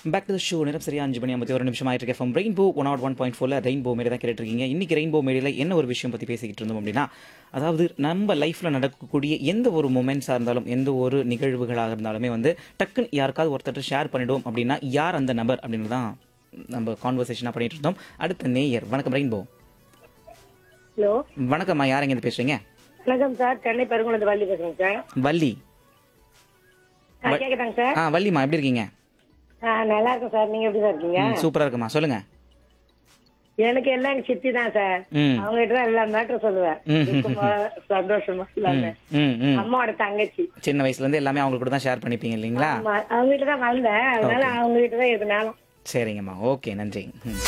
Back to the show நேரம் சரியா அஞ்சு மணி ஐம்பத்தி ஒரு நிமிஷம் ஆயிட்டு இருக்கேன் rainbow one nought one point ஃபோர்ல ரெயின்போ மேலே தான் கேட்டுட்டு இருக்கீங்க இன்னைக்கு ரெயின்போ மேடையில் என்ன ஒரு விஷயம் பற்றி பேசிக்கிட்டு இருந்தோம் அப்படின்னா அதாவது நம்ம லைஃப்பில் நடக்கக்கூடிய எந்த ஒரு மூமெண்ட்ஸாக இருந்தாலும் எந்த ஒரு நிகழ்வுகளாக இருந்தாலுமே வந்து டக்குன்னு யாருக்காவது ஒருத்தர் ஷேர் பண்ணிடுவோம் அப்படின்னா யார் அந்த நபர் அப்படின்னு தான் நம்ம கான்வர்சேஷனாக பண்ணிட்டு இருந்தோம் அடுத்த நேயர் வணக்கம் ரெயின்போ ஹலோ வணக்கம்மா யார் எங்கேருந்து பேசுறீங்க வணக்கம் சார் சென்னை பெருங்குளத்து வள்ளி பேசுறேன் சார் வள்ளி ஆ, கேக்குதாங்க சார் ஆ வள்ளிம்மா எப்படி இருக்கீங்க ஆ, நல்லா இருக்கும் சார் நீங்க எப்படி சார் இருக்கீங்க சூப்பராக இருக்குமா சொல்லுங்க எனக்கு எல்லாம் எங்க சித்தி தான் சார் ம் அவங்க கிட்ட தான் எல்லா மேட்டரும் சொல்லுவேன் ம். துக்கமா, சந்தோஷமா எல்லாமே ம் ம் அம்மாவோட தங்கச்சி சின்ன வயசுலேருந்து எல்லாமே அவங்க கூட தான் ஷேர் பண்ணிப்பீங்க இல்லைங்களா ஆமா, அவங்க கிட்ட தான் வந்தேன் அதனால அவங்க கிட்ட தான் எதுனாலும் சரிங்கம்மா ஓகே நன்றி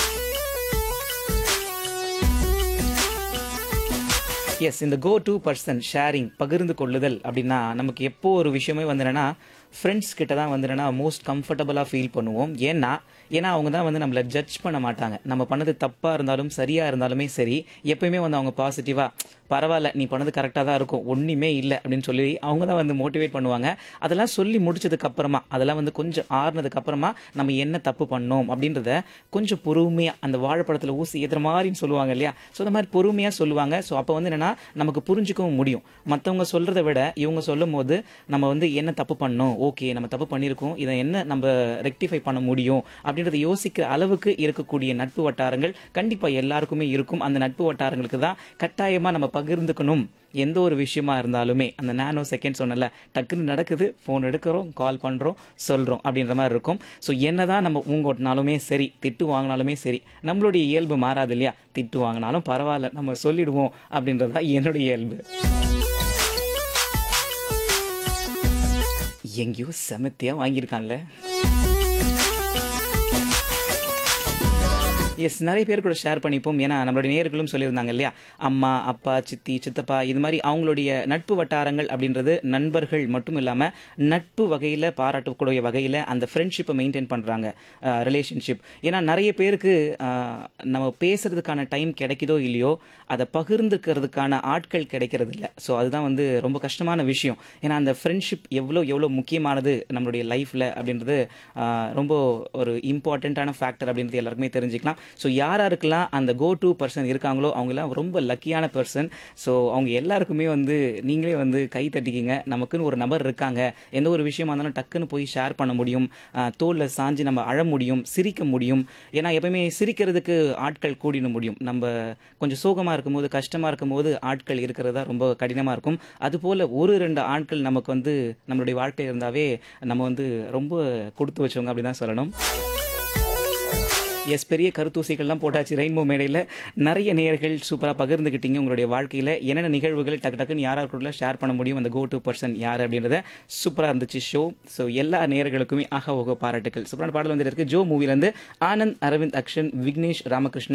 எஸ் இந்த கோ டு பர்சன் ஷேரிங் பகிர்ந்து கொள்ளுதல் அப்படின்னா நமக்கு எப்போ ஒரு விஷயமே வந்து என்னன்னா ஃப்ரெண்ட்ஸ் கிட்ட தான் வந்து என்னன்னா மோஸ்ட் கம்ஃபர்டபுளாக ஃபீல் பண்ணுவோம் ஏன்னா ஏன்னா அவங்க தான் வந்து நம்மளை ஜட்ஜ் பண்ண மாட்டாங்க நம்ம பண்ணது தப்பாக இருந்தாலும் சரியாக இருந்தாலுமே சரி எப்பயுமே வந்து அவங்க பாசிட்டிவாக பரவாயில்ல நீ பண்ணது கரெக்டாக தான் இருக்கும் ஒன்றுமே இல்லை அப்படின்னு சொல்லி அவங்க தான் வந்து மோட்டிவேட் பண்ணுவாங்க அதெல்லாம் சொல்லி முடிச்சதுக்கு அப்புறமா அதெல்லாம் வந்து கொஞ்சம் ஆறுனதுக்கு அப்புறமா நம்ம என்ன தப்பு பண்ணோம் அப்படின்றத கொஞ்சம் பொறுமையாக அந்த வாழைப்பழத்தில் ஊசி ஏற்றுற மாதிரின்னு சொல்லுவாங்க இல்லையா ஸோ அந்த மாதிரி பொறுமையாக சொல்லுவாங்க ஸோ அப்போ வந்து என்னன்னா நமக்கு புரிஞ்சுக்கவும் முடியும் மற்றவங்க சொல்கிறத விட இவங்க சொல்லும் போது நம்ம வந்து என்ன தப்பு பண்ணோம் ஓகே நம்ம தப்பு பண்ணியிருக்கோம் இதை என்ன நம்ம ரெக்டிஃபை பண்ண முடியும் அப்படின்றத யோசிக்கிற அளவுக்கு இருக்கக்கூடிய நட்பு வட்டாரங்கள் கண்டிப்பாக எல்லாருக்குமே இருக்கும் அந்த நட்பு வட்டாரங்களுக்கு தான் கட்டாயமாக நம்ம பகிர்ந்துக்கணும் எந்த ஒரு விஷயமா இருந்தாலுமே அந்த நானோ செகண்ட் சொன்னல டக்குன்னு நடக்குது ஃபோன் எடுக்கிறோம் கால் பண்ணுறோம் சொல்கிறோம் அப்படின்ற மாதிரி இருக்கும் ஸோ என்னதான் நம்ம ஊங்கோட்டினாலுமே சரி திட்டு வாங்கினாலுமே சரி நம்மளுடைய இயல்பு மாறாது இல்லையா திட்டு வாங்கினாலும் பரவாயில்ல நம்ம சொல்லிடுவோம் அப்படின்றது தான் என்னுடைய இயல்பு எங்கேயோ செமத்தியா வாங்கியிருக்கான்ல எஸ் நிறைய பேர் கூட ஷேர் பண்ணிப்போம் ஏன்னா நம்மளுடைய நேர்களும் சொல்லியிருந்தாங்க இல்லையா அம்மா அப்பா சித்தி சித்தப்பா இது மாதிரி அவங்களுடைய நட்பு வட்டாரங்கள் அப்படின்றது நண்பர்கள் மட்டும் இல்லாமல் நட்பு வகையில் பாராட்டக்கூடிய வகையில் அந்த ஃப்ரெண்ட்ஷிப்பை மெயின்டைன் பண்ணுறாங்க ரிலேஷன்ஷிப் ஏன்னா நிறைய பேருக்கு அஹ், நம்ம பேசுறதுக்கான டைம் கிடைக்குதோ இல்லையோ அதை பகிர்ந்துக்கிறதுக்கான ஆட்கள் கிடைக்கிறது இல்லை ஸோ அதுதான் வந்து ரொம்ப கஷ்டமான விஷயம் ஏன்னா அந்த ஃப்ரெண்ட்ஷிப் எவ்வளோ எவ்வளோ முக்கியமானது நம்மளுடைய லைஃப்பில் அப்படின்றது ஆஹ், ரொம்ப ஒரு இம்பார்ட்டண்ட்டான ஃபேக்டர் அப்படின்றது எல்லாருக்குமே தெரிஞ்சுக்கலாம் ஸோ யார் யாருக்கெல்லாம் அந்த கோ டு பர்சன் இருக்காங்களோ அவங்கெல்லாம் ரொம்ப லக்கியான பர்சன் ஸோ அவங்க எல்லாருக்குமே வந்து நீங்களே வந்து கை தட்டிக்கிங்க நமக்குன்னு ஒரு நபர் இருக்காங்க எந்த ஒரு விஷயமா இருந்தாலும் டக்குன்னு போய் ஷேர் பண்ண முடியும் ஆஹ், தோல்ல சாஞ்சு நம்ம அழ முடியும் சிரிக்க முடியும் ஏன்னா எப்பவுமே சிரிக்கிறதுக்கு ஆட்கள் கூடின முடியும் நம்ம கொஞ்சம் சோகமாக இருக்கும்போது கஷ்டமாக இருக்கும்போது ஆட்கள் இருக்கிறதா ரொம்ப கடினமாக இருக்கும் அதுபோல் ஒரு ரெண்டு ஆட்கள் நமக்கு வந்து நம்மளுடைய வாழ்க்கையில் இருந்தாவே நம்ம வந்து ரொம்ப கொடுத்து வச்சவங்க அப்படி தான் சொல்லணும் எஸ் பெரிய கருத்தூசிகள்லாம் போட்டாச்சு ரெயின்போ மேடையில் நிறைய நேயர்கள் சூப்பராக பகிர்ந்துக்கிட்டீங்க உங்களுடைய வாழ்க்கையில் என்னென்ன நிகழ்வுகள் டக்கு டக்குன்னு யாராருக்குள்ள ஷேர் பண்ண முடியும் அந்த கோ டு பர்சன் யார் அப்படின்றத சூப்பராக இருந்துச்சு ஷோ ஸோ எல்லா நேயர்களுக்குமே ஆக ஓகோ பாராட்டுகள் சூப்பரான பாடல் வந்துட்டு இருக்கு ஜோ மூவிலேருந்து ஆனந்த் அரவிந்த் அக்ஷன் விக்னேஷ் ராமகிருஷ்ணா